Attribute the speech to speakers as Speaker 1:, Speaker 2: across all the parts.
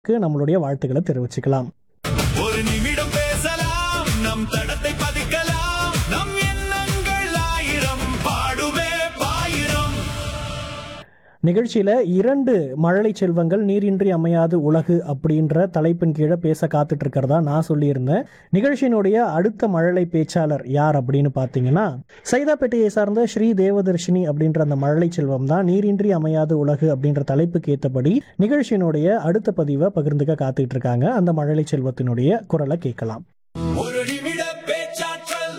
Speaker 1: நம்மளுடைய வாழ்த்துக்களை தெரிவிச்சுக்கலாம்
Speaker 2: ஒரு நிமிடம் பேசலாம் நம் தடத்தை பதிக்கலாம் நம் எண்ணங்கள் ஆயிரம் பாடுவே பாயிரம்
Speaker 1: நிகழ்ச்சியில இரண்டு மழலை செல்வங்கள் நீரின்றி அமையாது உலகு அப்படின்ற தலைப்பின் கீழே பேச காத்துட்டு இருக்கிறதா நான் சொல்லியிருந்தேன் நிகழ்ச்சியினுடைய அடுத்த மழலை பேச்சாளர் யார் அப்படின்னு பார்த்தீங்கன்னா சைதாப்பேட்டையை சார்ந்த ஸ்ரீ தேவதர்ஷினி அப்படின்ற அந்த மழலை செல்வம் தான் நீரின்றி அமையாது உலகு அப்படின்ற தலைப்புக்கு ஏற்றபடி நிகழ்ச்சியினுடைய அடுத்த பதிவை பகிர்ந்துக்க காத்துட்டு இருக்காங்க அந்த மழலை செல்வத்தினுடைய குரலை கேட்கலாம்
Speaker 2: ஒரு நிமிட பேச்சாற்றல்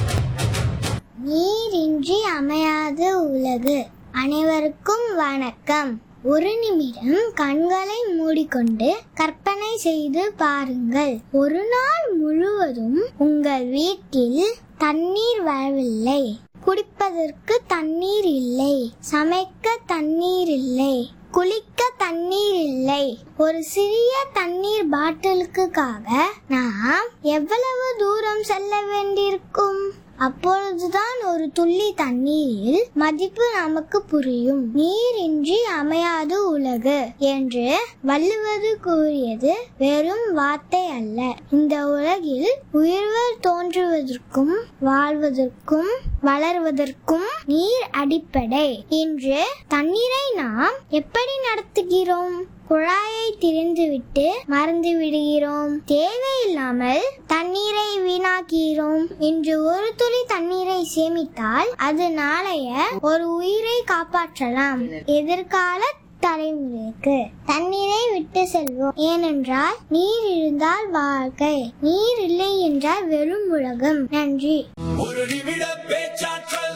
Speaker 3: நீரின்றி அமையாத உலகு அனைவருக்கும் வணக்கம் ஒரு நிமிடம் கண்களை மூடிக்கொண்டு கற்பனை செய்து பாருங்கள் ஒரு நாள் முழுவதும் உங்கள் வீட்டில் தண்ணீர் வரவில்லை குடிப்பதற்கு தண்ணீர் இல்லை சமைக்க தண்ணீர் இல்லை குளிக்க தண்ணீர் இல்லை ஒரு சிறிய தண்ணீர் பாட்டிலுக்காக நாம் எவ்வளவு தூரம் செல்ல வேண்டியிருக்கும் அப்பொழுதுதான் ஒரு துள்ளி தண்ணீரில் மதிப்பு நமக்கு புரியும் நீரின்றி அமையாது உலகு என்று வள்ளுவது கூறியது வெறும் வார்த்தை அல்ல இந்த உலகில் உயிர்கள் தோன்றுவதற்கும் வாழ்வதற்கும் வளர்வதற்கும் நீர் அடிப்படை இன்று தண்ணீரை நாம் எப்படி நடத்துகிறோம் குழாயை திறந்துவிட்டு மறந்து விடுகிறோம் தேவையில்லாமல் தண்ணீரை வீணாக்கிறோம் இன்று ஒரு துளி தண்ணீரை சேமித்தால் அது நாளைய ஒரு உயிரை காப்பாற்றலாம் எதிர்கால தலைமுறைக்கு தண்ணீரை விட்டு செல்வோம் ஏனென்றால் நீர் இருந்தால் வாழ்க்கை நீர் இல்லை என்றால் வெறும் உலகம் நன்றி
Speaker 2: ஒரு நிமிட பேச்சாற்றல்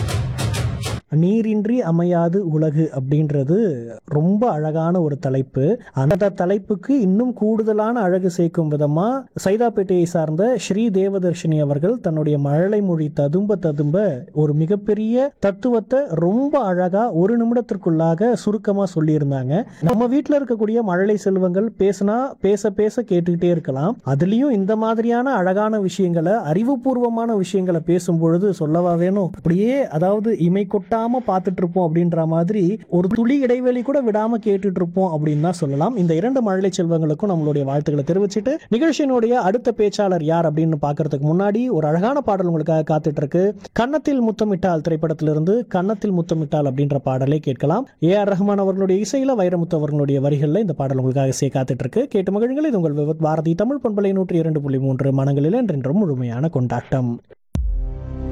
Speaker 1: நீரின்றி அமையாது உலகு அப்படின்றது ரொம்ப அழகான ஒரு தலைப்பு அந்த தலைப்புக்கு இன்னும் கூடுதலான அழகு சேர்க்கும் விதமா சைதாப்பேட்டையை சார்ந்த ஸ்ரீ தேவதர்ஷினி அவர்கள் தன்னுடைய மழலை மொழி ததும்ப ததும்ப ஒரு மிகப்பெரிய தத்துவத்தை ரொம்ப அழகா ஒரு நிமிடத்திற்குள்ளாக சுருக்கமா சொல்லியிருந்தாங்க நம்ம வீட்டில் இருக்கக்கூடிய மழலை செல்வங்கள் பேசினா பேச பேச கேட்டுக்கிட்டே இருக்கலாம் அதுலயும் இந்த மாதிரியான அழகான விஷயங்களை அறிவுபூர்வமான விஷயங்களை பேசும் பொழுது சொல்லவா வேணும் அப்படியே அதாவது இமை கொட்டாம பார்த்துட்டு இருப்போம் அப்படின்ற மாதிரி ஒரு துளி இடைவெளி கூட விடாம கேட்டுட்டு இருப்போம் அப்படின்னு தான் சொல்லலாம் இந்த இரண்டு மழலை செல்வங்களுக்கும் நம்மளுடைய வாழ்த்துக்களை தெரிவிச்சுட்டு நிகழ்ச்சியினுடைய அடுத்த பேச்சாளர் யார் அப்படின்னு பார்க்கறதுக்கு முன்னாடி ஒரு அழகான பாடல் உங்களுக்காக காத்துட்டு இருக்கு கன்னத்தில் முத்தமிட்டால் திரைப்படத்திலிருந்து கன்னத்தில் முத்தமிட்டால் அப்படின்ற பாடலை கேட்கலாம் ஏ ஆர் ரஹ்மான் அவர்களுடைய இசையில வைரமுத்து அவர்களுடைய வரிகளில் இந்த பாடல் உங்களுக்காக சே காத்துட்டு இருக்கு கேட்டு மகிழுங்கள் இது உங்கள் விவத் பாரதி தமிழ் பண்பலை நூற்றி இரண்டு புள்ளி மூன்று மனங்களில் என்றென்றும் முழுமையான கொண்டாட்டம்